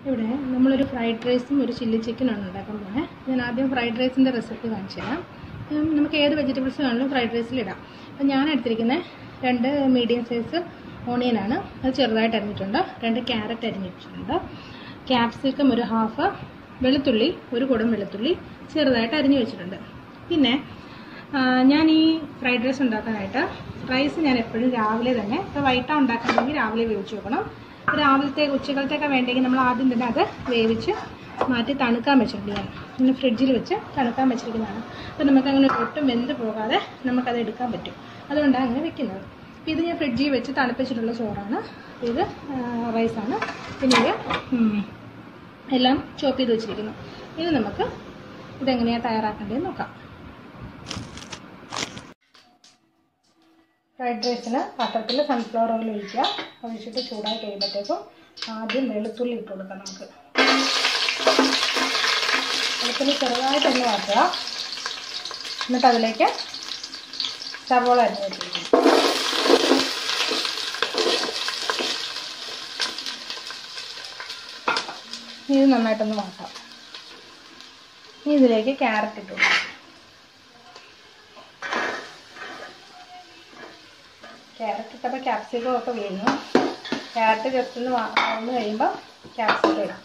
ഇവിടെ നമ്മളൊരു ഫ്രൈഡ് റൈസും ഒരു ചില്ലി ചിക്കനാണ് ഉണ്ടാക്കാൻ പോകുന്നത് ഞാൻ ആദ്യം ഫ്രൈഡ് റൈസിൻ്റെ റെസിപ്പി കാണിച്ചു തരാം ഉം, നമുക്ക് ഏത് വെജിറ്റബിൾസ് വേണമെങ്കിലും ഫ്രൈഡ് റൈസിൽ ഇടാം അപ്പം ഞാൻ എടുത്തിരിക്കുന്ന രണ്ട് മീഡിയം സൈസ് ഓണിയനാണ് അത് ചെറുതായിട്ട് അരിഞ്ഞിട്ടുണ്ട് രണ്ട് ക്യാരറ്റ് അരിഞ്ഞിട്ടുണ്ട് ക്യാപ്സിക്കം ഒരു ഹാഫ് വെളുത്തുള്ളി ഒരു കുടം വെളുത്തുള്ളി ചെറുതായിട്ട് അരിഞ്ഞു വെച്ചിട്ടുണ്ട് പിന്നെ ആ, ഞാൻ ഈ ഫ്രൈഡ് റൈസ് ഉണ്ടാക്കാനായിട്ട് റൈസ് ഞാൻ എപ്പോഴും രാവിലെ തന്നെ ഇപ്പോൾ വൈകിട്ടാണ് ഉണ്ടാക്കണമെങ്കിൽ രാവിലെ വേവിച്ച് വെക്കണം രാവിലത്തേക്ക് ഉച്ചക്കലത്തേക്ക് വേണ്ടെങ്കിൽ നമ്മൾ ആദ്യം തന്നെ അത് വേവിച്ച് മാറ്റി തണുക്കാൻ വെച്ചിട്ടുണ്ട് ഞാൻ പിന്നെ ഫ്രിഡ്ജിൽ വെച്ച് തണുക്കാൻ വെച്ചിരിക്കുന്നതാണ് അപ്പോൾ നമുക്ക് അങ്ങനെ ഒട്ടും വെന്ത് പോകാതെ നമുക്കത് എടുക്കാൻ പറ്റും അതുകൊണ്ടാണ് അങ്ങനെ വെക്കുന്നത് അപ്പോൾ ഇത് ഞാൻ ഫ്രിഡ്ജിൽ വെച്ച് തണുപ്പിച്ചിട്ടുള്ള ചോറാണ് അപ്പോൾ ഇത് ആ, റൈസാണ് പിന്നെ ഇത് ഉം, എല്ലാം ചോപ്പ് ചെയ്ത് വെച്ചിരിക്കുന്നു ഇനി നമുക്ക് ഇതെങ്ങനെയാണ് തയ്യാറാക്കേണ്ടതെന്ന് നോക്കാം ഫ്രൈഡ് റൈസിന് പാത്രത്തിൽ സൺഫ്ലവർ ഓയിൽ ഒഴിക്കുക ഒഴിച്ചിട്ട് ചൂടായി കഴിയുമ്പോഴത്തേക്കും ആദ്യം വെളുത്തുള്ളി ഇട്ട് കൊടുക്കാം നമുക്ക് വെളുത്തുള്ളി ചെറുതായിട്ട് ഒന്ന് വാട്ടുക എന്നിട്ട് അതിലേക്ക് സവോള അരിഞ്ഞ് വെച്ചിരിക്കും ഇനി ഇത് നന്നായിട്ടൊന്ന് വാട്ടാം ഇനി ഇതിലേക്ക് ക്യാരറ്റ് ഇട്ട് കൊടുക്കാം ക്യാരറ്റ് ഇട്ടപ്പോൾ ക്യാപ്സിക്കം ഒക്കെ വീഴുന്നു ക്യാരറ്റ് ജസ്റ്റ് ഒന്ന് വന്ന് കഴിയുമ്പോൾ ക്യാപ്സിക്കം ഇടാം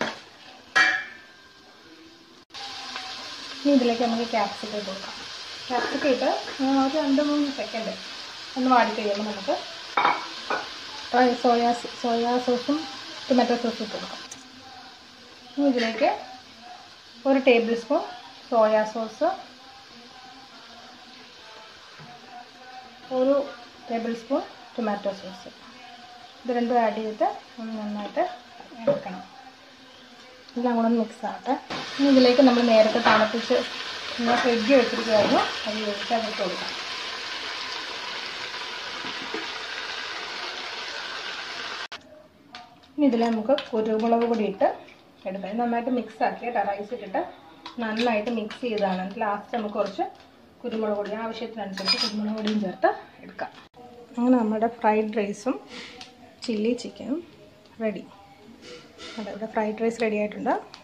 ഇനി ഇതിലേക്ക് നമുക്ക് ക്യാപ്സിക്കം ഇട്ട് കൊടുക്കാം ക്യാപ്സിക്കം ഇട്ട് ആ, ഒരു രണ്ട് മൂന്ന് സെക്കൻഡ് ഒന്ന് വാടി കഴിയുമ്പോൾ നമുക്ക് സോയാ സോയാ സോസും ടൊമാറ്റോ സോസും ഇട്ട് കൊടുക്കാം ഇനി ഇതിലേക്ക് ഒരു ടേബിൾ സ്പൂൺ സോയാ സോസ് ഒരു ടേബിൾ സ്പൂൺ ടൊമാറ്റോ സോസ് ഇത് രണ്ടും ആഡ് ചെയ്തിട്ട് ഒന്ന് നന്നായിട്ട് ഇളക്കണം എല്ലാം കൂടെ ഒന്ന് മിക്സ് ആകട്ടെ ഇനി ഇതിലേക്ക് നമ്മൾ നേരത്തെ തണുപ്പിച്ച് നമ്മൾ ഫ്രിഡ്ജ് വെച്ചിരിക്കുമായിരുന്നു അത് ഒഴിച്ച് അതിട്ട് കൊടുക്കാം ഇനി ഇതിൽ നമുക്ക് കുരുമുളക് പൊടി ഇട്ട് എടുക്കാം ഇത് നന്നായിട്ട് മിക്സ് ആക്കി കേട്ടോ റൈസ് ഇട്ടിട്ട് നന്നായിട്ട് മിക്സ് ചെയ്താണ് ലാസ്റ്റ് നമുക്ക് കുറച്ച് കുരുമുളക് പൊടി ആവശ്യത്തിനനുസരിച്ച് കുരുമുളക് പൊടിയും ചേർത്ത് എടുക്കാം അങ്ങനെ നമ്മുടെ ഫ്രൈഡ് റൈസും ചില്ലി ചിക്കനും റെഡി അതെ ഇവിടെ ഫ്രൈഡ് റൈസ് റെഡി ആയിട്ടുണ്ട്